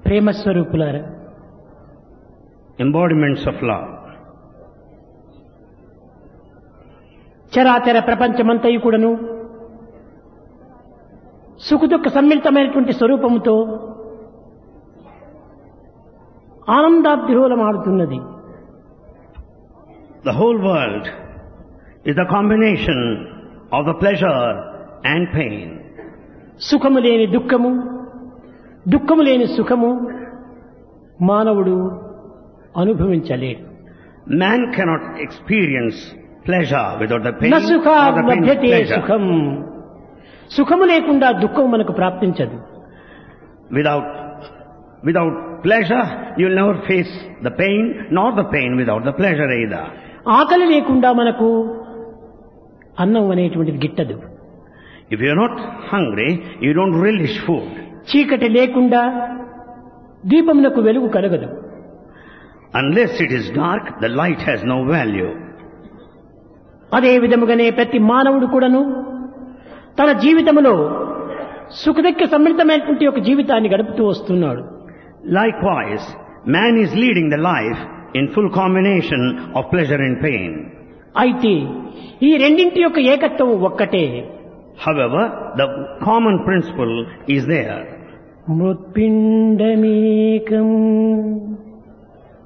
ప్రేమ స్వరూపులారా embodiments of love. చరాచర ప్రపంచమంతయు కూడాను సుఖదుఖ సమ్మిళితమైనటువంటి స్వరూపముతో ఆనందాబ్దిరోలమాడుతున్నది The whole world is the combination of the pleasure and pain. సుఖము లేని దుఃఖము దుఃఖము లేని సుఖము మానవుడు అనుభవించలేడు Man cannot experience pleasure without the pain న సుఖా or the pain with లభ్యతే pleasure. సుఖం సుఖము లేకుండా దుఃఖం మనకు ప్రాప్తించదు Without, without pleasure, you'll never face the pain, nor the pain without the pleasure either. ఆకలి లేకుండా మనకు అన్నం అనేటువంటిది గిట్టదు If you're not hungry, you don't relish food. చీకటి లేకుండా దీపమునకు వెలుగు కలగదు Unless it is dark, the light has no value. అదే విధముగానే ప్రతి మానవుడు కూడాను తన జీవితంలో సుఖదక్కి సమ్మిళితమైనటువంటి ఒక జీవితాన్ని గడుపుతూ వస్తున్నాడు Likewise, man is leading the life in full combination of pleasure and pain. అయితే ఈ రెండింటి యొక్క ఏకత్వం ఒక్కటే However, the common principle is there. మృత్పిండమేకం